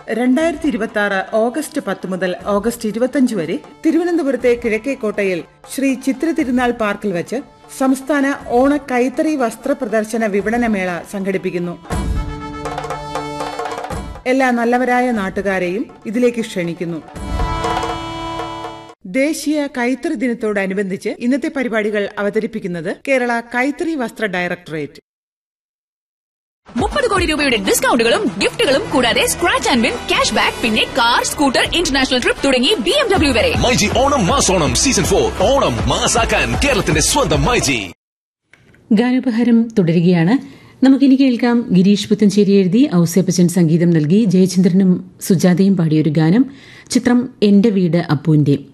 രണ്ടായിരത്തി ഇരുപത്തി ആറ് ഓഗസ്റ്റ് പത്ത് മുതൽ ഓഗസ്റ്റ് ഇരുപത്തിയഞ്ച് വരെ തിരുവനന്തപുരത്തെ കിഴക്കേക്കോട്ടയിൽ ശ്രീ ചിത്ര തിരുനാൾ പാർക്കിൽ വച്ച് സംസ്ഥാന ഓണ കൈത്തറി വസ്ത്ര പ്രദർശന വിപണനമേള സംഘടിപ്പിക്കുന്നു എല്ലാ നല്ലവരായ നാട്ടുകാരെയും ഇതിലേക്ക് ക്ഷണിക്കുന്നു ദേശീയ കൈത്തറി ദിനത്തോടനുബന്ധിച്ച് ഇന്നത്തെ പരിപാടികൾ അവതരിപ്പിക്കുന്നത് കേരള കൈത്തറി വസ്ത്ര ഡയറക്ടറേറ്റ് മുപ്പത് കോടി രൂപയുടെ ഡിസ്കൗണ്ടുകളും ഗിഫ്റ്റുകളും കൂടാതെ scratch and win cash back പിന്നെ കാർ സ്കൂട്ടർ ഇന്റർനാഷണൽ ട്രിപ്പ് തുടങ്ങി ബി എം ഡബ്ല്യു വരെ മൈജി ഓണം മാസോണം സീസൺ ഫോർ ഓണം മാസാക്കാൻ കേരളത്തിന്റെ സ്വന്തം മൈജി ഗാനോപഹാരം തുടരുകയാണ് നമുക്കിനി കേൾക്കാം ഗിരീഷ് പുത്തഞ്ചേരി എഴുതി ഔസേപ്പച്ചൻ സംഗീതം നൽകി ജയചന്ദ്രനും സുജാതയും പാടിയൊരു ഗാനം ചിത്രം എന്റെ വീട് അപ്പുവിന്റെ